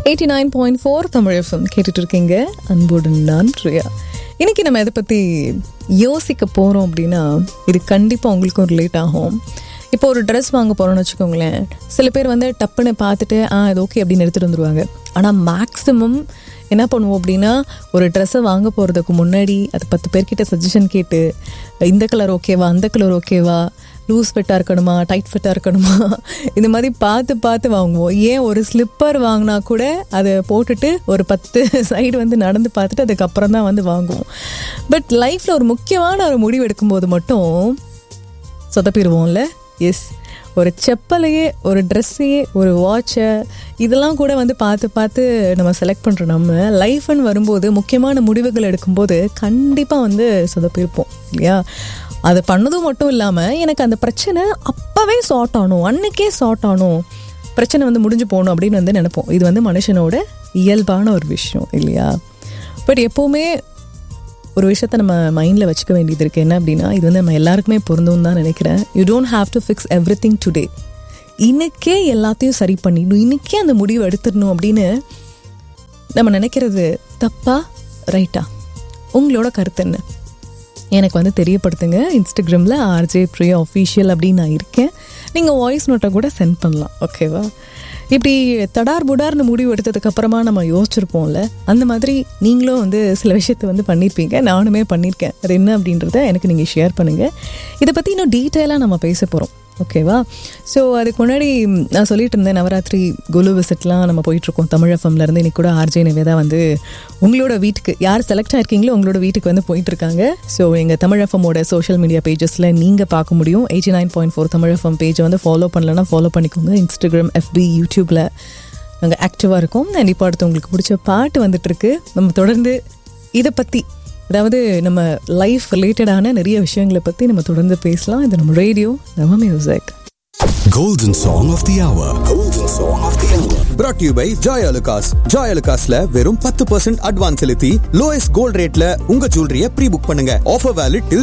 Eighty nine point four Tamil FM கேட்டுட்டு இருக்கீங்க அன்போடு நான் பிரியா இன்னைக்கு நம்ம எதை பற்றி யோசிக்க போகிறோம் அப்படின்னா இது கண்டிப்பாக உங்களுக்கும் ரிலேட் ஆகும் இப்போ ஒரு ட்ரெஸ் வாங்க போகிறோம்னு வச்சுக்கோங்களேன் சில பேர் வந்து டப்புன்னு பார்த்துட்டு ஆ இது ஓகே அப்படின்னு எடுத்துகிட்டு வந்துருவாங்க ஆனால் மேக்ஸிமம் என்ன பண்ணுவோம் அப்படின்னா ஒரு ட்ரெஸ்ஸை வாங்க போகிறதுக்கு முன்னாடி அது பத்து பேர்கிட்ட சஜஷன் கேட்டு இந்த கலர் ஓகேவா அந்த கலர் ஓகேவா லூஸ் ஃபிட்டாக இருக்கணுமா டைட் ஃபிட்டாக இருக்கணுமா இந்த மாதிரி பார்த்து பார்த்து வாங்குவோம் ஏன் ஒரு ஸ்லிப்பர் வாங்கினா கூட அதை போட்டுட்டு ஒரு பத்து சைடு வந்து நடந்து பார்த்துட்டு அதுக்கப்புறம் தான் வந்து வாங்குவோம் பட் லைஃப்பில் ஒரு முக்கியமான ஒரு முடிவு எடுக்கும்போது மட்டும் சொதப்பிடுவோம்ல எஸ் ஒரு செப்பலையே ஒரு ட்ரெஸ்ஸையே ஒரு வாட்சை இதெல்லாம் கூட வந்து பார்த்து பார்த்து நம்ம செலக்ட் பண்ணுறோம் நம்ம லைஃப்னு வரும்போது முக்கியமான முடிவுகள் எடுக்கும்போது கண்டிப்பாக வந்து சொதப்பிருப்போம் இல்லையா அது பண்ணதும் மட்டும் இல்லாமல் எனக்கு அந்த பிரச்சனை அப்போவே சார்ட் ஆகணும் அன்னைக்கே சார்ட் ஆகணும் பிரச்சனை வந்து முடிஞ்சு போகணும் அப்படின்னு வந்து நினைப்போம் இது வந்து மனுஷனோட இயல்பான ஒரு விஷயம் இல்லையா பட் எப்போவுமே ஒரு விஷயத்த நம்ம மைண்டில் வச்சுக்க வேண்டியது இருக்குது என்ன அப்படின்னா இது வந்து நம்ம எல்லாருக்குமே பொருந்தும் தான் நினைக்கிறேன் you don't have to fix everything today இன்னைக்கே எல்லாத்தையும் சரி பண்ணிடணும் இன்னைக்கே அந்த முடிவு எடுத்துடணும் அப்படின்னு நம்ம நினைக்கிறது தப்பா ரைட்டா உங்களோட கருத்து என்ன எனக்கு வந்து தெரியப்படுத்துங்க இன்ஸ்டாகிராமில் ஆர்ஜே ப்ரியா அஃபீஷியல் அப்படின்னு நான் இருக்கேன் நீங்கள் வாய்ஸ் நோட்டை கூட சென்ட் பண்ணலாம் ஓகேவா இப்படி தடார் புடார்னு முடிவு எடுத்ததுக்கு அப்புறமா நம்ம யோசிச்சிருப்போம்ல அந்த மாதிரி நீங்களும் வந்து சில விஷயத்தை வந்து பண்ணியிருப்பீங்க நானுமே பண்ணியிருக்கேன் அது என்ன அப்படின்றத எனக்கு நீங்கள் ஷேர் பண்ணுங்கள் இதை பற்றி இன்னும் டீட்டெயிலாக நம்ம பேச போகிறோம் ஓகேவா ஸோ அதுக்கு முன்னாடி நான் சொல்லிட்டு இருந்தேன் நவராத்திரி குலு விசிட்லாம் நம்ம போயிட்டுருக்கோம் தமிழ் எஃப்எம்லேருந்து இன்னைக்கு கூட ஆர்ஜே நிவேதா வந்து உங்களோட வீட்டுக்கு யார் செலக்ட் ஆயிருக்கீங்களோ உங்களோட வீட்டுக்கு வந்து போயிட்டுருக்காங்க ஸோ எங்கள் தமிழ் எஃப்எம்மோட சோஷியல் மீடியா பேஜஸில் நீங்கள் பார்க்க முடியும் eighty nine point four Tamil FM பேஜை வந்து ஃபாலோ பண்ணலன்னா ஃபாலோ பண்ணிக்கோங்க இன்ஸ்டாகிராம் எஃபி யூடியூப்பில் நாங்கள் ஆக்டிவாக இருக்கோம் அண்ட் இப்போ அடுத்து உங்களுக்கு பிடிச்ச பாட்டு வந்துட்டுருக்கு நம்ம தொடர்ந்து இதை பற்றி அதாவது நம்ம லைஃப் ரிலேட்டடான நிறைய விஷயங்களை பற்றி நம்ம தொடர்ந்து பேசலாம் இது நம்ம ரேடியோ நம்ம music Golden Song of the Hour. Golden Song of the Hour. brought to you by Joy Alucas. Joy Alucasல வெறும் பத்து பர்சன்ட் அட்வான்ஸ் செலுத்தி லோயஸ்ட் கோல்ட் ரேட்ல உங்க ஜுவல்லரிய ப்ரீ புக் பண்ணுங்க ஆஃபர் வேலிட் டில்